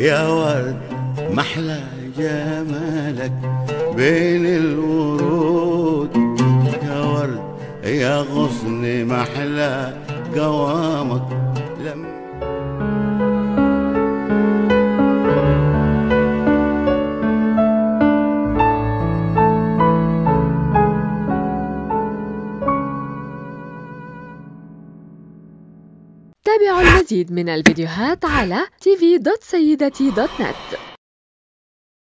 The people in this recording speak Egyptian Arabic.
يا ورد محلى جمالك بين الورود يا ورد يا غصن محلى قوامك لما تابعوا المزيد من الفيديوهات على tv.سيدتي.net